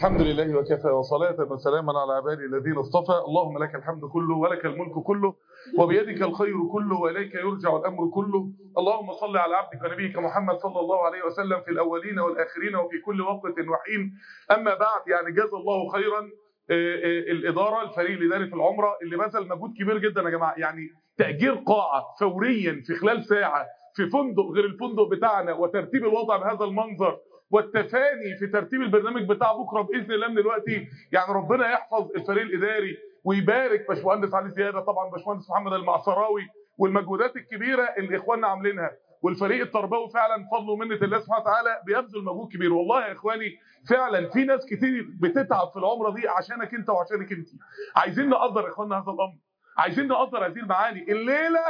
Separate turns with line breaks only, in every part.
الحمد لله وكفى وصلاة وسلاما على عبادي الذين اصطفى اللهم لك الحمد كله ولك الملك كله وبيدك الخير كله وإليك يرجع الأمر كله اللهم صل على عبدك ونبيك محمد صلى الله عليه وسلم في الأولين والآخرين وفي كل وقت وحين أما بعد يعني جزا الله خيرا الإدارة الفريق الإداري في العمرة اللي بذل مجهود كبير جدا يا جماعة يعني تأجير قاعة فوريا في خلال ساعة في فندق غير الفندق بتاعنا وترتيب الوضع بهذا المنظر والتفاني في ترتيب البرنامج بتاع بكره باذن الله من دلوقتي يعني ربنا يحفظ الفريق الاداري ويبارك باشمهندس علي زياده طبعا باشمهندس محمد المعصراوي والمجهودات الكبيره اللي اخواننا عاملينها والفريق التربوي فعلا فضل ومنه الله سبحانه وتعالى بيبذل مجهود كبير والله يا اخواني فعلا في ناس كتير بتتعب في العمره دي عشانك انت وعشانك انت عايزين نقدر يا اخواننا هذا الامر عايزين نقدر هذه المعاني الليله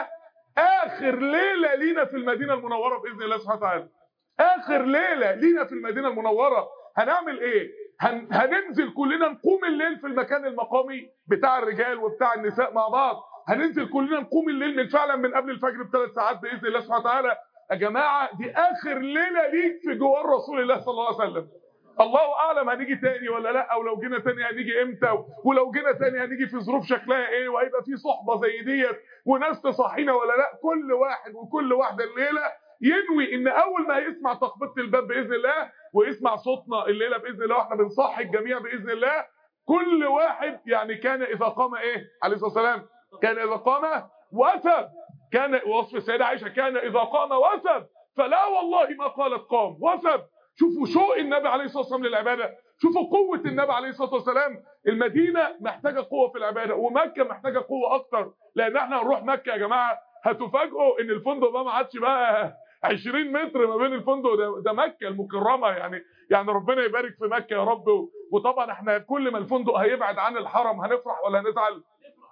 اخر ليله لينا في المدينه المنوره باذن الله سبحانه وتعالى اخر ليله لينا في المدينه المنوره هنعمل ايه هن... هننزل كلنا نقوم الليل في المكان المقامي بتاع الرجال وبتاع النساء مع بعض هننزل كلنا نقوم الليل من فعلا من قبل الفجر بثلاث ساعات باذن الله سبحانه وتعالى يا جماعه دي اخر ليله ليك في جوار رسول الله صلى الله عليه وسلم الله اعلم هنيجي تاني ولا لا او لو جينا تاني هنيجي امتى ولو جينا تاني هنيجي في ظروف شكلها ايه وهيبقى في صحبه زي ديت وناس تصحينا ولا لا كل واحد وكل واحده الليله ينوي ان اول ما يسمع تخبيط الباب باذن الله ويسمع صوتنا الليله باذن الله واحنا بنصحي الجميع باذن الله كل واحد يعني كان اذا قام ايه عليه الصلاه والسلام كان اذا قام وثب كان وصف السيده عائشه كان اذا قام وثب فلا والله ما قالت قام وثب شوفوا شوق النبي عليه الصلاه والسلام للعباده شوفوا قوه النبي عليه الصلاه والسلام المدينه محتاجه قوه في العباده ومكه محتاجه قوه اكتر لان احنا هنروح مكه يا جماعه هتفاجئوا ان الفندق ده ما عادش بقى 20 متر ما بين الفندق ده, ده مكه المكرمه يعني يعني ربنا يبارك في مكه يا رب وطبعا احنا كل ما الفندق هيبعد عن الحرم هنفرح ولا هنزعل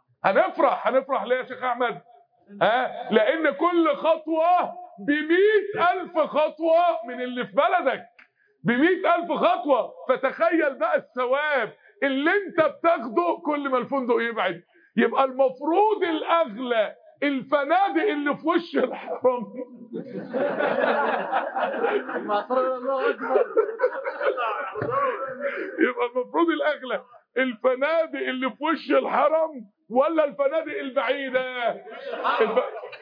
هنفرح هنفرح ليه يا شيخ احمد ها لان كل خطوه ب ألف خطوه من اللي في بلدك ب ألف خطوه فتخيل بقى الثواب اللي انت بتاخده كل ما الفندق يبعد يبقى المفروض الاغلى الفنادق اللي في وش الحرم يبقى المفروض الاغلى الفنادق اللي في وش الحرم ولا الفنادق البعيده الف...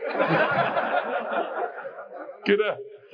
كده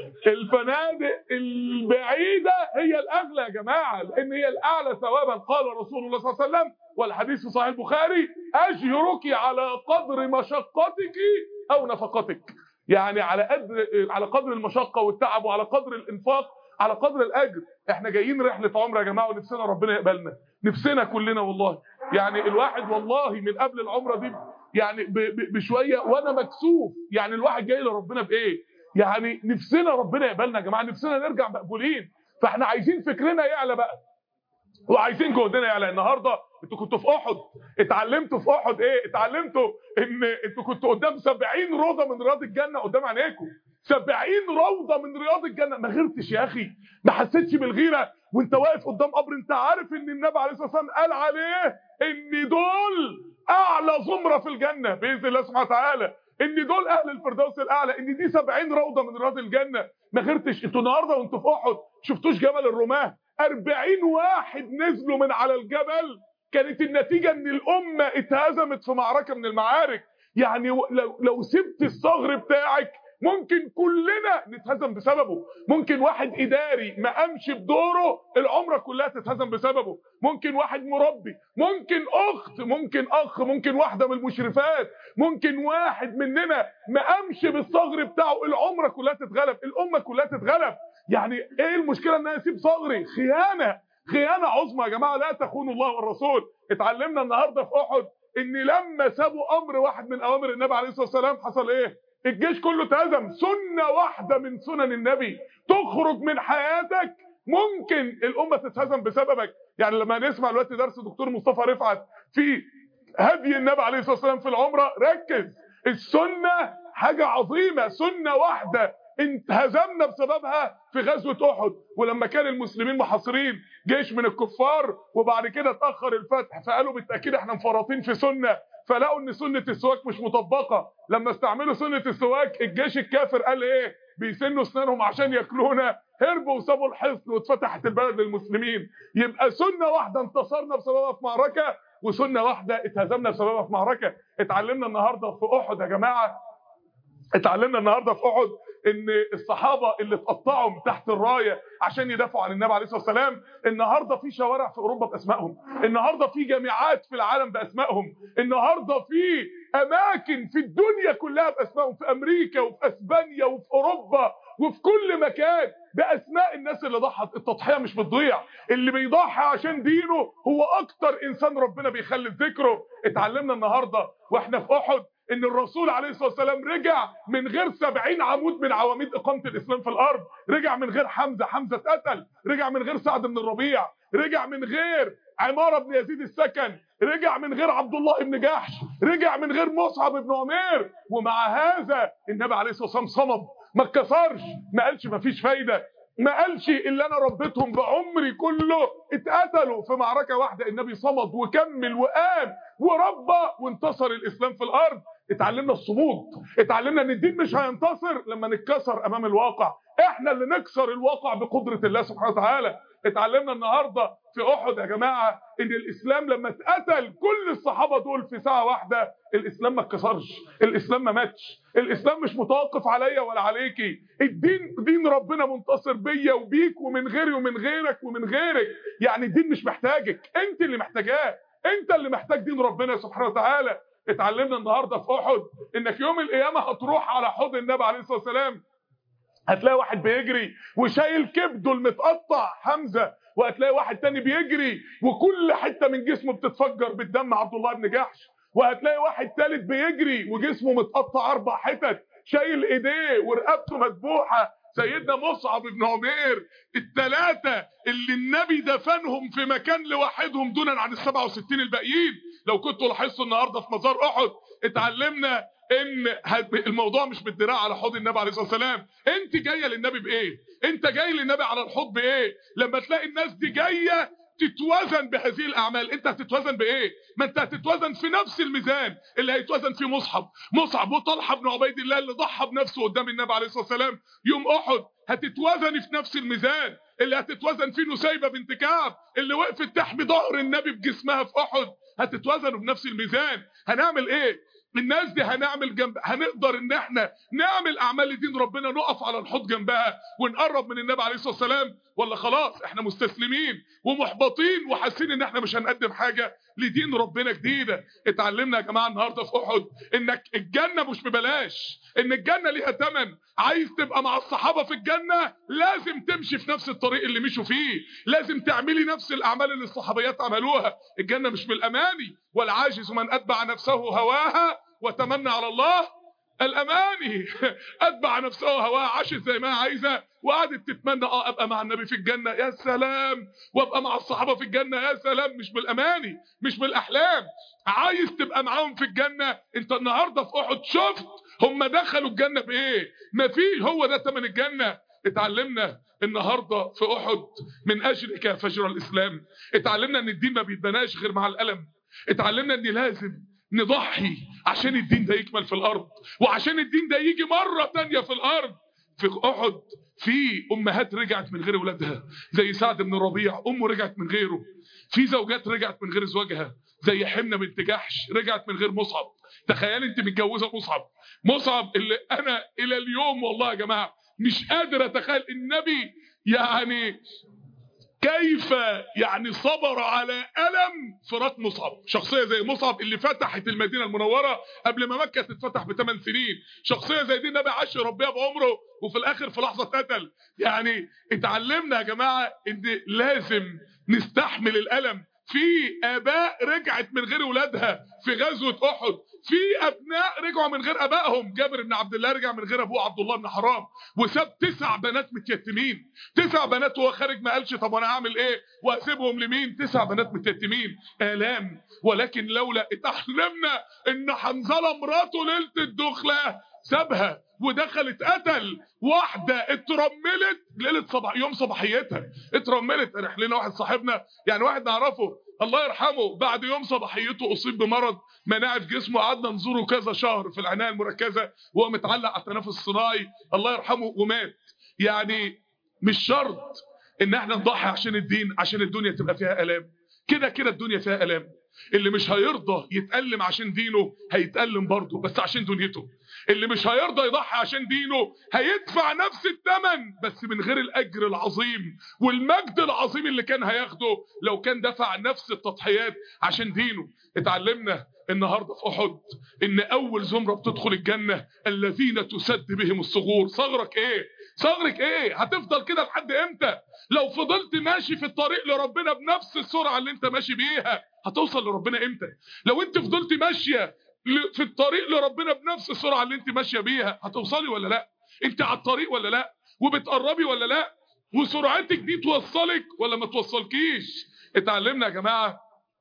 الفنادق البعيده هي الاغلى يا جماعه لان هي الاعلى ثوابا قال رسول الله صلى الله عليه وسلم والحديث في صحيح البخاري اجرك على قدر مشقتك او نفقتك يعني على قدر على قدر المشقه والتعب وعلى قدر الانفاق على قدر الاجر احنا جايين رحله عمره يا جماعه ونفسنا ربنا يقبلنا نفسنا كلنا والله يعني الواحد والله من قبل العمره دي يعني بشويه وانا مكسوف يعني الواحد جاي لربنا بايه يعني نفسنا ربنا يقبلنا يا جماعه نفسنا نرجع مقبولين فاحنا عايزين فكرنا يعلى بقى وعايزين جهدنا يعلى النهارده انتوا كنتوا في احد اتعلمتوا في احد ايه اتعلمتوا ان انتوا كنتوا قدام 70 روضه من رياض الجنه قدام عينيكم 70 روضه من رياض الجنه ما غيرتش يا اخي ما حسيتش بالغيره وانت واقف قدام قبر انت عارف ان النبي عليه الصلاه والسلام قال عليه ان دول اعلى زمره في الجنه باذن الله سبحانه وتعالى ان دول اهل الفردوس الاعلى ان دي 70 روضه من رياض الجنه ما غيرتش انتوا النهارده وانتوا في احد شفتوش جبل الرماه 40 واحد نزلوا من على الجبل كانت النتيجه ان الامه اتهزمت في معركه من المعارك يعني لو لو سبت الصغر بتاعك ممكن كلنا نتهزم بسببه ممكن واحد اداري ما قامش بدوره العمره كلها تتهزم بسببه ممكن واحد مربي ممكن اخت ممكن اخ ممكن واحده من المشرفات ممكن واحد مننا ما قامش بالصغر بتاعه العمره كلها تتغلب الامه كلها تتغلب يعني ايه المشكله ان انا اسيب صغري خيانه خيانه عظمى يا جماعه لا تخونوا الله والرسول اتعلمنا النهارده في احد ان لما سابوا امر واحد من اوامر النبي عليه الصلاه والسلام حصل ايه الجيش كله اتهزم سنه واحده من سنن النبي تخرج من حياتك ممكن الامه تتهزم بسببك يعني لما نسمع دلوقتي درس دكتور مصطفى رفعت في هدي النبي عليه الصلاه والسلام في العمره ركز السنه حاجه عظيمه سنه واحده انهزمنا بسببها في غزوه احد ولما كان المسلمين محاصرين جيش من الكفار وبعد كده اتاخر الفتح فقالوا بالتاكيد احنا مفرطين في سنه فلقوا ان سنه السواك مش مطبقه لما استعملوا سنه السواك الجيش الكافر قال ايه بيسنوا اسنانهم عشان ياكلونا هربوا وسابوا الحصن واتفتحت البلد للمسلمين يبقى سنه واحده انتصرنا بسببها في معركه وسنه واحده اتهزمنا بسببها في معركه اتعلمنا النهارده في احد يا جماعه اتعلمنا النهارده في احد ان الصحابه اللي اتقطعوا تحت الرايه عشان يدافعوا عن النبي عليه الصلاه والسلام النهارده في شوارع في اوروبا باسمائهم النهارده في جامعات في العالم باسمائهم النهارده في اماكن في الدنيا كلها باسمائهم في امريكا وفي اسبانيا وفي اوروبا وفي كل مكان باسماء الناس اللي ضحت التضحيه مش بتضيع اللي بيضحي عشان دينه هو اكتر انسان ربنا بيخلد ذكره اتعلمنا النهارده واحنا في احد ان الرسول عليه الصلاه والسلام رجع من غير سبعين عمود من عواميد اقامه الاسلام في الارض رجع من غير حمزه حمزه اتقتل رجع من غير سعد بن الربيع رجع من غير عماره بن يزيد السكن رجع من غير عبد الله بن جحش رجع من غير مصعب بن عمير ومع هذا النبي عليه الصلاه والسلام صمد ما اتكسرش ما قالش ما فيش فايده ما قالش اللي انا ربيتهم بعمري كله اتقتلوا في معركه واحده النبي صمد وكمل وقام وربى وانتصر الاسلام في الارض اتعلمنا الصمود اتعلمنا ان الدين مش هينتصر لما نتكسر امام الواقع احنا اللي نكسر الواقع بقدره الله سبحانه وتعالى اتعلمنا النهارده في احد يا جماعه ان الاسلام لما اتقتل كل الصحابه دول في ساعه واحده الاسلام ما اتكسرش الاسلام ما ماتش الاسلام مش متوقف عليا ولا عليكي الدين دين ربنا منتصر بيا وبيك ومن غيري ومن غيرك ومن غيرك يعني الدين مش محتاجك انت اللي محتاجاه انت اللي محتاج دين ربنا سبحانه وتعالى اتعلمنا النهارده في احد انك يوم القيامه هتروح على حوض النبي عليه الصلاه والسلام هتلاقي واحد بيجري وشايل كبده المتقطع حمزه وهتلاقي واحد تاني بيجري وكل حته من جسمه بتتفجر بالدم عبد الله بن جحش وهتلاقي واحد تالت بيجري وجسمه متقطع اربع حتت شايل ايديه ورقبته مذبوحه سيدنا مصعب بن عمير الثلاثه اللي النبي دفنهم في مكان لوحدهم دونا عن ال 67 الباقيين لو كنتوا لاحظتوا النهارده في مزار احد اتعلمنا ان الموضوع مش بالدراع على حوض النبي عليه الصلاه والسلام انت جايه للنبي بايه انت جاي للنبي على الحوض بايه لما تلاقي الناس دي جايه تتوزن بهذه الاعمال انت هتتوزن بايه ما انت هتتوزن في نفس الميزان اللي هيتوزن فيه مصعب مصعب وطلحه بن عبيد الله اللي ضحى بنفسه قدام النبي عليه الصلاه والسلام يوم احد هتتوزن في نفس الميزان اللي هتتوزن فيه نسيبه بنت كعب اللي وقفت تحمي ظهر النبي بجسمها في احد هتتوزنوا بنفس الميزان هنعمل ايه الناس دي هنعمل جنب هنقدر ان احنا نعمل اعمال لدين ربنا نقف على الحوض جنبها ونقرب من النبي عليه الصلاه والسلام ولا خلاص احنا مستسلمين ومحبطين وحاسين ان احنا مش هنقدم حاجه لدين ربنا جديده اتعلمنا يا جماعه النهارده في احد انك الجنه مش ببلاش ان الجنه ليها ثمن عايز تبقى مع الصحابه في الجنه لازم تمشي في نفس الطريق اللي مشوا فيه لازم تعملي نفس الاعمال اللي الصحابيات عملوها الجنه مش بالاماني والعاجز من اتبع نفسه هواها وتمنى على الله الاماني اتبع نفسها هواها عاشت زي ما هي عايزه وقعدت تتمنى اه ابقى مع النبي في الجنه يا سلام وابقى مع الصحابه في الجنه يا سلام مش بالاماني مش بالاحلام عايز تبقى معاهم في الجنه انت النهارده في احد شفت هم دخلوا الجنه بايه مفيش هو ده ثمن الجنه اتعلمنا النهارده في احد من اجلك يا فجر الاسلام اتعلمنا ان الدين ما بيتبناش غير مع الالم اتعلمنا ان لازم نضحي عشان الدين ده يكمل في الارض وعشان الدين ده يجي مره تانية في الارض في احد في امهات رجعت من غير اولادها زي سعد بن الربيع امه رجعت من غيره في زوجات رجعت من غير زوجها زي حمنه بنت جحش رجعت من غير مصعب تخيل انت متجوزه مصعب مصعب اللي انا الى اليوم والله يا جماعه مش قادر اتخيل النبي يعني كيف يعني صبر على ألم فراق مصعب شخصية زي مصعب اللي فتحت المدينة المنورة قبل ما مكة تتفتح بثمان سنين شخصية زي دي النبي عاش ربيها بعمره وفي الآخر في لحظة اتقتل يعني اتعلمنا يا جماعة ان لازم نستحمل الألم في اباء رجعت من غير ولادها في غزوه احد في ابناء رجعوا من غير ابائهم جابر بن عبد الله رجع من غير ابوه عبد الله بن حرام وساب تسع بنات متيتمين تسع بنات وهو خارج ما قالش طب انا هعمل ايه واسيبهم لمين تسع بنات متيتمين الام ولكن لولا اتعلمنا ان حنظله مراته ليله الدخله سابها ودخلت قتل واحدة اترملت ليلة صباح يوم صباحيتها اترملت راح لنا واحد صاحبنا يعني واحد نعرفه الله يرحمه بعد يوم صباحيته اصيب بمرض مناعه جسمه قعدنا نزوره كذا شهر في العنايه المركزه وهو متعلق على التنفس الصناعي الله يرحمه ومات يعني مش شرط ان احنا نضحي عشان الدين عشان الدنيا تبقى فيها الام كده كده الدنيا فيها الام اللي مش هيرضى يتألم عشان دينه هيتألم برضه بس عشان دنيته اللي مش هيرضى يضحي عشان دينه هيدفع نفس الثمن بس من غير الأجر العظيم والمجد العظيم اللي كان هياخده لو كان دفع نفس التضحيات عشان دينه اتعلمنا النهاردة في أحد إن أول زمرة بتدخل الجنة الذين تسد بهم الصغور صغرك إيه؟ صغرك إيه؟ هتفضل كده لحد إمتى؟ لو فضلت ماشي في الطريق لربنا بنفس السرعة اللي أنت ماشي بيها هتوصل لربنا إمتى؟ لو أنت فضلت ماشية في الطريق لربنا بنفس السرعة اللي أنت ماشية بيها هتوصلي ولا لأ؟ أنت على الطريق ولا لأ؟ وبتقربي ولا لأ؟ وسرعتك دي توصلك ولا ما توصلكيش؟ اتعلمنا يا جماعة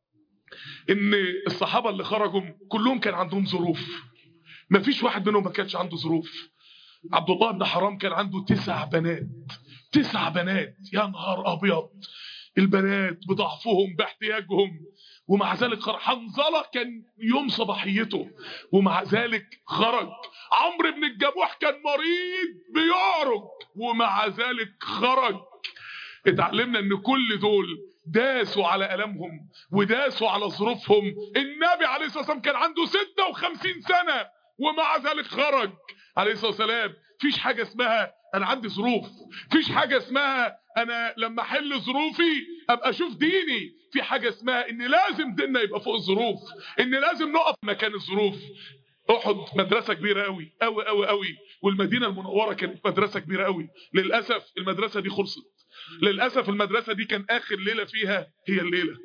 ان الصحابة اللي خرجوا كلهم كان عندهم ظروف مفيش واحد منهم ما كانش عنده ظروف عبد الله بن حرام كان عنده تسع بنات تسع بنات يا نهار ابيض البنات بضعفهم باحتياجهم ومع ذلك خرج حنظله كان يوم صباحيته ومع ذلك خرج عمرو بن الجموح كان مريض بيعرج ومع ذلك خرج اتعلمنا ان كل دول داسوا على ألمهم وداسوا على ظروفهم النبي عليه الصلاة والسلام كان عنده 56 سنة ومع ذلك خرج عليه الصلاة والسلام فيش حاجة اسمها أنا عندي ظروف فيش حاجة اسمها أنا لما أحل ظروفي أبقى أشوف ديني في حاجة اسمها إن لازم ديننا يبقى فوق الظروف إن لازم نقف مكان الظروف احد مدرسة كبيرة قوي قوي قوي قوي والمدينة المنورة كانت مدرسة كبيرة قوي للأسف المدرسة دي خلصت للأسف المدرسة دي كان آخر ليلة فيها هي الليلة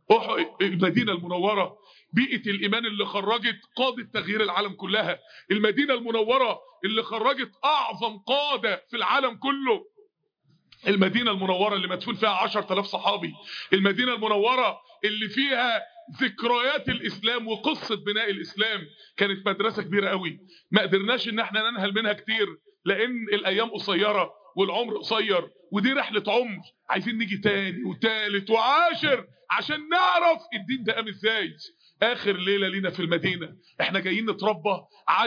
المدينة المنورة بيئة الإيمان اللي خرجت قادة تغيير العالم كلها المدينة المنورة اللي خرجت أعظم قادة في العالم كله المدينة المنورة اللي مدفون فيها عشر تلاف صحابي المدينة المنورة اللي فيها ذكريات الإسلام وقصة بناء الإسلام كانت مدرسة كبيرة قوي ما قدرناش ان احنا ننهل منها كتير لأن الأيام قصيرة والعمر قصير ودي رحلة عمر عايزين نيجي تاني وتالت وعاشر عشان نعرف الدين ده قام ازاي اخر ليلة لينا في المدينة احنا جايين نتربى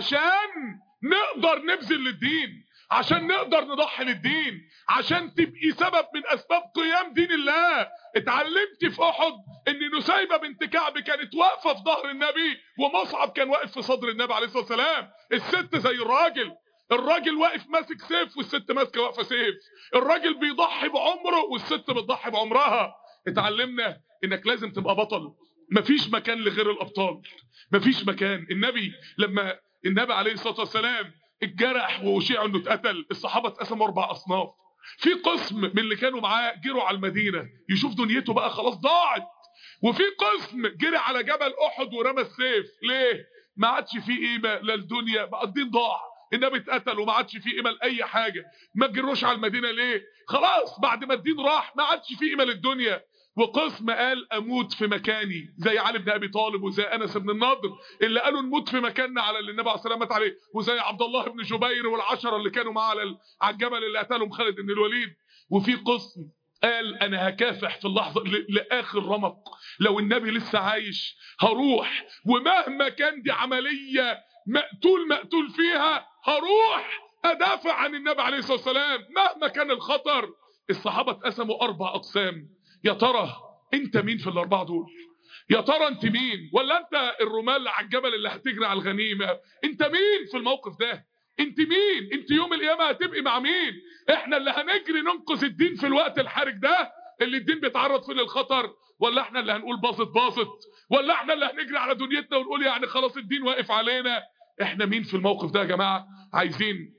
عشان نقدر نبذل للدين عشان نقدر نضحي للدين عشان تبقي سبب من اسباب قيام دين الله اتعلمت في احد ان نسيبة بنت كعب كانت واقفة في ظهر النبي ومصعب كان واقف في صدر النبي عليه الصلاة والسلام الست زي الراجل الراجل واقف ماسك سيف والست ماسكه واقفه سيف الراجل بيضحي بعمره والست بتضحي بعمرها اتعلمنا انك لازم تبقى بطل مفيش مكان لغير الابطال مفيش مكان النبي لما النبي عليه الصلاه والسلام اتجرح وشيع انه اتقتل الصحابه اتقسموا اربع اصناف في قسم من اللي كانوا معاه جروا على المدينه يشوف دنيته بقى خلاص ضاعت وفي قسم جري على جبل احد ورمى السيف ليه ما عادش فيه قيمه للدنيا بقى الدين ضاع النبي اتقتل وما عادش فيه قيمه لاي حاجه ما تجروش على المدينه ليه خلاص بعد ما الدين راح ما عادش فيه قيمه للدنيا وقسم قال اموت في مكاني زي علي بن ابي طالب وزي انس بن النضر اللي قالوا نموت في مكاننا على اللي النبي عليه الصلاه والسلام عليه وزي عبد الله بن جبير والعشره اللي كانوا معاه على على الجبل اللي قتلهم خالد بن الوليد وفي قسم قال انا هكافح في اللحظه لاخر رمق لو النبي لسه عايش هروح ومهما كان دي عمليه مقتول مقتول فيها هروح ادافع عن النبي عليه الصلاه والسلام مهما كان الخطر الصحابه اتقسموا اربع اقسام يا ترى انت مين في الاربعه دول يا ترى انت مين ولا انت الرمال على الجبل اللي هتجري على الغنيمه انت مين في الموقف ده انت مين انت يوم القيامه هتبقي مع مين احنا اللي هنجري ننقذ الدين في الوقت الحرج ده اللي الدين بيتعرض فيه للخطر ولا احنا اللي هنقول باظت باظت ولا احنا اللي هنجري على دنيتنا ونقول يعني خلاص الدين واقف علينا احنا مين في الموقف ده يا جماعه عايزين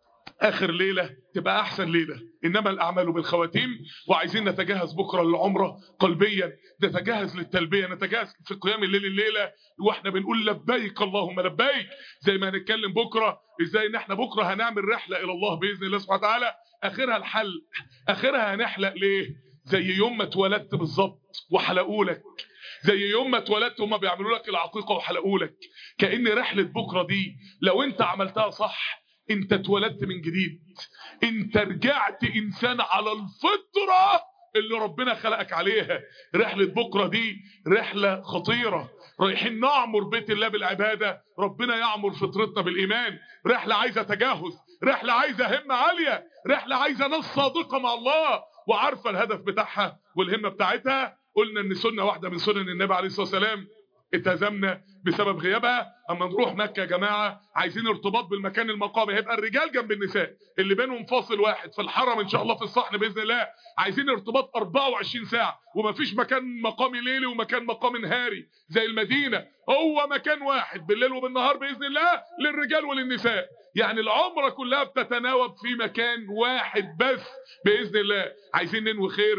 اخر ليله تبقى احسن ليله انما الاعمال بالخواتيم وعايزين نتجهز بكره للعمره قلبيا نتجهز للتلبيه نتجهز في قيام الليل الليله واحنا بنقول لبيك اللهم لبيك زي ما هنتكلم بكره ازاي ان احنا بكره هنعمل رحله الى الله باذن الله سبحانه وتعالى اخرها الحل اخرها هنحلق ليه زي يوم ما اتولدت بالظبط وحلقوا لك زي يوم ما اتولدت هما بيعملوا لك العقيقه وحلقوا لك كان رحله بكره دي لو انت عملتها صح انت اتولدت من جديد انت رجعت انسان على الفطره اللي ربنا خلقك عليها رحلة بكرة دي رحلة خطيرة رايحين نعمر بيت الله بالعبادة ربنا يعمر فطرتنا بالإيمان رحلة عايزة تجهز رحلة عايزة همة عالية رحلة عايزة ناس صادقة مع الله وعارفة الهدف بتاعها والهمة بتاعتها قلنا ان سنة واحدة من سنن النبي عليه الصلاة والسلام اتهزمنا بسبب غيابها اما نروح مكة يا جماعة عايزين ارتباط بالمكان المقامي هيبقى الرجال جنب النساء اللي بينهم فاصل واحد في الحرم ان شاء الله في الصحن باذن الله عايزين ارتباط 24 ساعة ومفيش مكان مقامي ليلي ومكان مقامي نهاري زي المدينة هو مكان واحد بالليل وبالنهار باذن الله للرجال وللنساء يعني العمرة كلها بتتناوب في مكان واحد بس باذن الله عايزين ننوي خير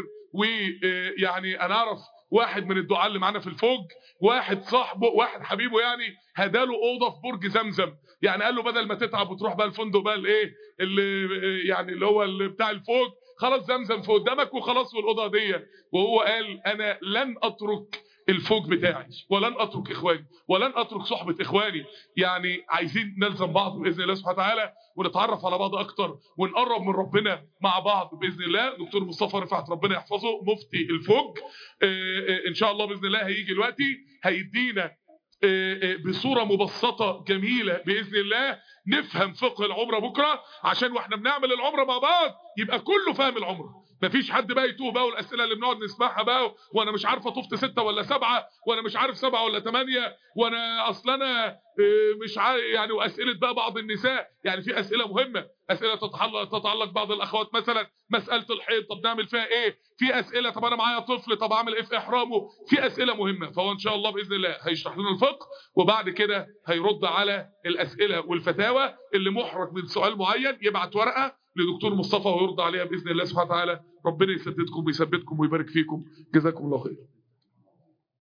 ويعني انا اعرف واحد من الدعاء اللي معانا في الفوج واحد صاحبه واحد حبيبه يعني هداله اوضه في برج زمزم يعني قال له بدل ما تتعب وتروح بقى الفندق بقى الايه اللي يعني اللي هو اللي بتاع الفوج خلاص زمزم في قدامك وخلاص والاوضه دي وهو قال انا لن اترك الفوج بتاعي ولن اترك اخواني ولن اترك صحبه اخواني يعني عايزين نلزم بعض باذن الله سبحانه وتعالى ونتعرف على بعض اكتر ونقرب من ربنا مع بعض باذن الله دكتور مصطفى رفعت ربنا يحفظه مفتي الفوج ان شاء الله باذن الله هيجي دلوقتي هيدينا بصوره مبسطه جميله باذن الله نفهم فقه العمره بكره عشان واحنا بنعمل العمره مع بعض يبقى كله فاهم العمره مفيش حد بقى يتوه بقى والاسئله اللي بنقعد نسمعها بقى وانا مش عارفه طفت ستة ولا سبعة وانا مش عارف سبعة ولا ثمانية وانا اصل انا مش عارف يعني واسئله بقى بعض النساء يعني في اسئله مهمه اسئله تتعلق تتعلق بعض الاخوات مثلا مساله الحيض طب نعمل فيها ايه في اسئله طب انا معايا طفل طب اعمل ايه في احرامه في اسئله مهمه فهو ان شاء الله باذن الله هيشرح لنا الفقه وبعد كده هيرد على الاسئله والفتاوى اللي محرج من سؤال معين يبعت ورقه لدكتور مصطفى ويرضى عليها باذن الله سبحانه وتعالى ربنا يسددكم ويثبتكم ويبارك فيكم جزاكم الله خير